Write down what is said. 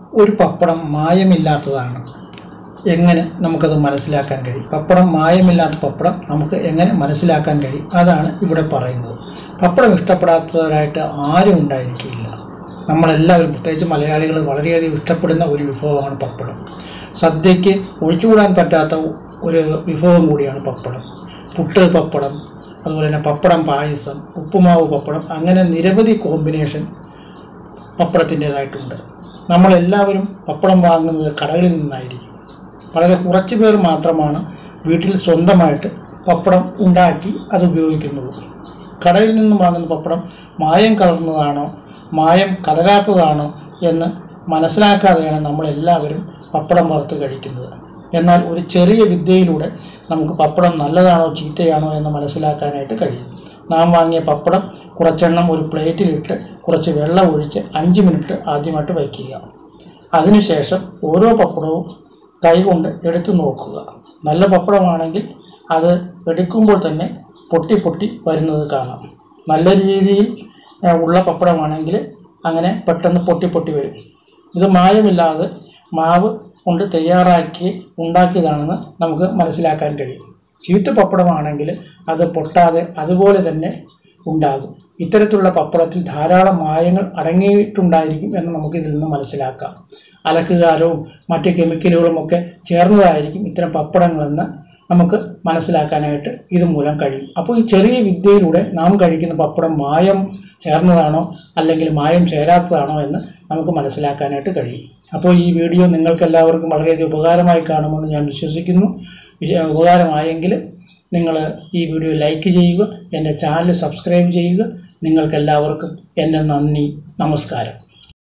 ഒരു പപ്പടം മായമില്ലാത്തതാണ് എങ്ങനെ നമുക്കത് മനസ്സിലാക്കാൻ കഴിയും പപ്പടം മായമില്ലാത്ത പപ്പടം നമുക്ക് എങ്ങനെ മനസ്സിലാക്കാൻ കഴിയും അതാണ് ഇവിടെ പറയുന്നത് പപ്പടം ഇഷ്ടപ്പെടാത്തവരായിട്ട് ആരും ഉണ്ടായിരിക്കില്ല നമ്മളെല്ലാവരും പ്രത്യേകിച്ച് മലയാളികൾ വളരെയധികം ഇഷ്ടപ്പെടുന്ന ഒരു വിഭവമാണ് പപ്പടം സദ്യയ്ക്ക് ഒഴിച്ചുകൂടാൻ പറ്റാത്ത ഒരു വിഭവം കൂടിയാണ് പപ്പടം പുട്ട് പപ്പടം അതുപോലെ തന്നെ പപ്പടം പായസം ഉപ്പുമാവ് പപ്പടം അങ്ങനെ നിരവധി കോമ്പിനേഷൻ പപ്പടത്തിൻ്റേതായിട്ടുണ്ട് നമ്മളെല്ലാവരും പപ്പടം വാങ്ങുന്നത് കടകളിൽ നിന്നായിരിക്കും വളരെ കുറച്ച് പേർ മാത്രമാണ് വീട്ടിൽ സ്വന്തമായിട്ട് പപ്പടം ഉണ്ടാക്കി അത് ഉപയോഗിക്കുന്നത് കടയിൽ നിന്ന് വാങ്ങുന്ന പപ്പടം മായം കലർന്നതാണോ മായം കലരാത്തതാണോ എന്ന് മനസ്സിലാക്കാതെയാണ് നമ്മളെല്ലാവരും പപ്പടം വറുത്ത് കഴിക്കുന്നത് എന്നാൽ ഒരു ചെറിയ വിദ്യയിലൂടെ നമുക്ക് പപ്പടം നല്ലതാണോ ചീത്തയാണോ എന്ന് മനസ്സിലാക്കാനായിട്ട് കഴിയും നാം വാങ്ങിയ പപ്പടം കുറച്ചെണ്ണം ഒരു പ്ലേറ്റിലിട്ട് കുറച്ച് വെള്ളം ഒഴിച്ച് അഞ്ച് മിനിറ്റ് ആദ്യമായിട്ട് വയ്ക്കുക അതിനുശേഷം ഓരോ പപ്പടവും കൈകൊണ്ട് എടുത്തു നോക്കുക നല്ല പപ്പടമാണെങ്കിൽ അത് എടുക്കുമ്പോൾ തന്നെ പൊട്ടി പൊട്ടി വരുന്നത് കാണാം നല്ല രീതിയിൽ ആ, ഉള്ള പപ്പടമാണെങ്കിൽ അങ്ങനെ പെട്ടെന്ന് പൊട്ടി പൊട്ടി വരും ഇത് മായമില്ലാതെ മാവ് കൊണ്ട് തയ്യാറാക്കി ഉണ്ടാക്കിയതാണെന്ന് നമുക്ക് മനസ്സിലാക്കാൻ കഴിയും ചീത്ത പപ്പടമാണെങ്കിൽ അത് പൊട്ടാതെ അതുപോലെ തന്നെ ഉണ്ടാകും ഇത്തരത്തിലുള്ള പപ്പടത്തിൽ ധാരാളം മായങ്ങൾ അടങ്ങിയിട്ടുണ്ടായിരിക്കും എന്ന് നമുക്ക് ഇതിൽ നിന്ന് മനസ്സിലാക്കാം അലക്കുകാരവും മറ്റ് കെമിക്കലുകളും ഒക്കെ ചേർന്നതായിരിക്കും ഇത്തരം പപ്പടങ്ങളെന്ന് നമുക്ക് മനസ്സിലാക്കാനായിട്ട് ഇതുമൂലം കഴിയും അപ്പോൾ ഈ ചെറിയ വിദ്യയിലൂടെ നാം കഴിക്കുന്ന പപ്പടം മായം ചേർന്നതാണോ അല്ലെങ്കിൽ മായം ചേരാത്തതാണോ എന്ന് നമുക്ക് മനസ്സിലാക്കാനായിട്ട് കഴിയും അപ്പോൾ ഈ വീഡിയോ നിങ്ങൾക്ക് എല്ലാവർക്കും വളരെയധികം ഉപകാരമായി കാണുമെന്ന് ഞാൻ വിശ്വസിക്കുന്നു വിശ- ഉപകാരമായെങ്കിൽ നിങ്ങൾ ഈ വീഡിയോ ലൈക്ക് ചെയ്യുക എൻ്റെ ചാനൽ സബ്സ്ക്രൈബ് ചെയ്യുക നിങ്ങൾക്കെല്ലാവർക്കും എൻ്റെ നന്ദി നമസ്കാരം